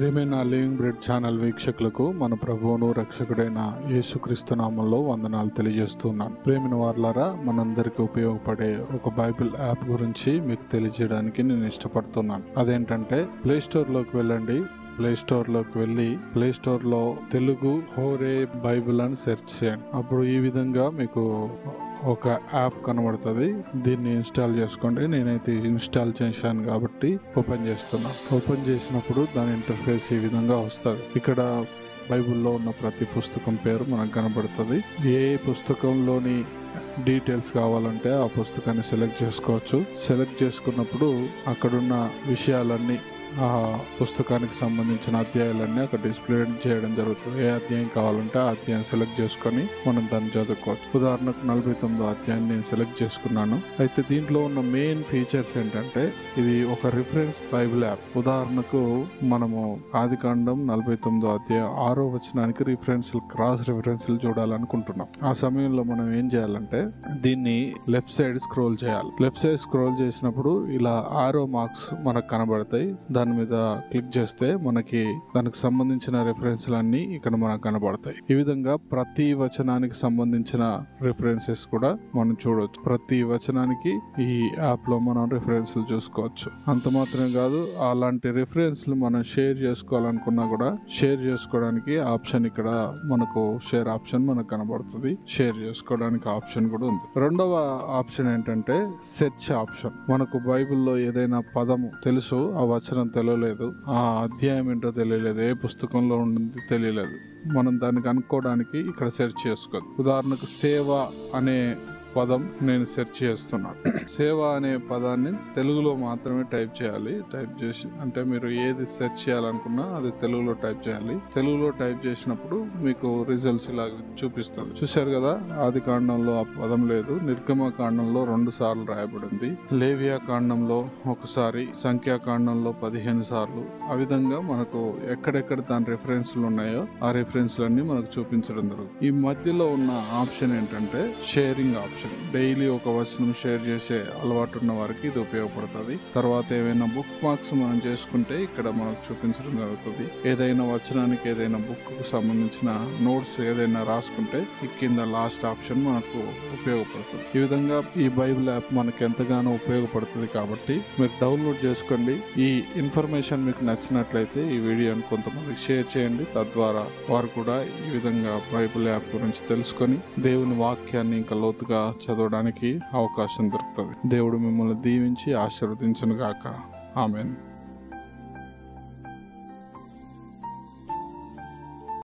ప్రేమైన living bread channel వీక్షకులకు మన ప్రభువును రక్షకుడైన యేసుక్రీస్తు నామంలో వందనాలు తెలియజేస్తున్నాను ప్రేమిన వార్లారా మనందరికీ ఉపయోగపడే ఒక బైబిల్ యాప్ గురించి మీకు తెలియజేయడానికి నేను ఇష్టపడుతున్నాను అదేంటంటే ప్లే స్టోర్ లోకి వెళ్ళండి ప్లే స్టోర్ లోకి వెళ్ళి ప్లే స్టోర్ లో తెలుగు హోరే బైబిల్ అని సెర్చ్ చేయండి అప్పుడు ఈ విధంగా మీకు ఒక యాప్ కనబడుతుంది దీన్ని ఇన్స్టాల్ చేసుకోండి నేనైతే ఇన్స్టాల్ చేశాను కాబట్టి ఓపెన్ చేస్తున్నా ఓపెన్ చేసినప్పుడు దాని ఇంటర్ఫేస్ ఈ విధంగా వస్తుంది ఇక్కడ బైబిల్లో ఉన్న ప్రతి పుస్తకం పేరు మనకు కనబడుతుంది ఏ పుస్తకంలోని డీటెయిల్స్ కావాలంటే ఆ పుస్తకాన్ని సెలెక్ట్ చేసుకోవచ్చు సెలెక్ట్ చేసుకున్నప్పుడు అక్కడున్న విషయాలన్నీ ఆ పుస్తకానికి సంబంధించిన అధ్యాయాలన్నీ అక్కడ డిస్ప్లే చేయడం జరుగుతుంది ఏ అధ్యాయం కావాలంటే ఆ అధ్యాయం సెలెక్ట్ చేసుకొని మనం దాన్ని చదువుకోవచ్చు ఉదాహరణకు నలభై తొమ్మిదో అధ్యాయం నేను సెలెక్ట్ చేసుకున్నాను అయితే దీంట్లో ఉన్న మెయిన్ ఫీచర్స్ ఏంటంటే ఇది ఒక రిఫరెన్స్ బైబిల్ యాప్ ఉదాహరణకు మనము ఆది కాండం నలభై తొమ్మిదో అధ్యాయం ఆరో వచనానికి రిఫరెన్స్ క్రాస్ రిఫరెన్స్ చూడాలనుకుంటున్నాం ఆ సమయంలో మనం ఏం చేయాలంటే దీన్ని లెఫ్ట్ సైడ్ స్క్రోల్ చేయాలి లెఫ్ట్ సైడ్ స్క్రోల్ చేసినప్పుడు ఇలా ఆరో మార్క్స్ మనకు కనబడతాయి దాని మీద క్లిక్ చేస్తే మనకి దానికి సంబంధించిన రిఫరెన్స్లు అన్ని ఇక్కడ మనకు కనబడతాయి ఈ విధంగా ప్రతి వచనానికి సంబంధించిన రిఫరెన్సెస్ కూడా మనం చూడవచ్చు ప్రతి వచనానికి ఈ యాప్ లో మనం రిఫరెన్స్లు చూసుకోవచ్చు అంత మాత్రమే కాదు అలాంటి రిఫరెన్స్లు మనం షేర్ చేసుకోవాలనుకున్నా కూడా షేర్ చేసుకోవడానికి ఆప్షన్ ఇక్కడ మనకు షేర్ ఆప్షన్ మనకు కనబడుతుంది షేర్ చేసుకోవడానికి ఆప్షన్ కూడా ఉంది రెండవ ఆప్షన్ ఏంటంటే సెర్చ్ ఆప్షన్ మనకు బైబిల్లో ఏదైనా పదము తెలుసు ఆ వచనం తెలియలేదు ఆ అధ్యాయం ఏంటో తెలియలేదు ఏ పుస్తకంలో ఉండింది తెలియలేదు మనం దాన్ని కనుక్కోవడానికి ఇక్కడ సెర్చ్ చేసుకోవచ్చు ఉదాహరణకు సేవ అనే పదం నేను సెర్చ్ చేస్తున్నాను సేవ అనే పదాన్ని తెలుగులో మాత్రమే టైప్ చేయాలి టైప్ చేసి అంటే మీరు ఏది సెర్చ్ చేయాలనుకున్నా అది తెలుగులో టైప్ చేయాలి తెలుగులో టైప్ చేసినప్పుడు మీకు రిజల్ట్స్ ఇలా చూపిస్తుంది చూశారు కదా ఆది కాండంలో ఆ పదం లేదు నిర్గమ కాండంలో రెండు సార్లు రాయబడింది లేవియా కాండంలో ఒకసారి సంఖ్యాకాండంలో పదిహేను సార్లు ఆ విధంగా మనకు ఎక్కడెక్కడ దాని రిఫరెన్స్లు ఉన్నాయో ఆ రిఫరెన్స్లన్నీ మనకు చూపించడం జరుగుతుంది ఈ మధ్యలో ఉన్న ఆప్షన్ ఏంటంటే షేరింగ్ ఆప్షన్ డైలీ ఒక వచనం షేర్ చేసే అలవాటు ఉన్న వారికి ఇది ఉపయోగపడుతుంది తర్వాత ఏవైనా బుక్ మార్క్స్ మనం చేసుకుంటే ఇక్కడ మనకు చూపించడం జరుగుతుంది ఏదైనా వచనానికి ఏదైనా బుక్ కు సంబంధించిన నోట్స్ ఏదైనా రాసుకుంటే ఈ కింద లాస్ట్ ఆప్షన్ మనకు ఉపయోగపడుతుంది ఈ విధంగా ఈ బైబిల్ యాప్ మనకు ఎంతగానో ఉపయోగపడుతుంది కాబట్టి మీరు డౌన్లోడ్ చేసుకోండి ఈ ఇన్ఫర్మేషన్ మీకు నచ్చినట్లయితే ఈ వీడియోని కొంతమందికి షేర్ చేయండి తద్వారా వారు కూడా ఈ విధంగా బైబిల్ యాప్ గురించి తెలుసుకొని దేవుని వాక్యాన్ని ఇంకా లోతుగా చదవడానికి అవకాశం దొరుకుతుంది దేవుడు మిమ్మల్ని దీవించి ఆశీర్వదించును గాక ఆమెన్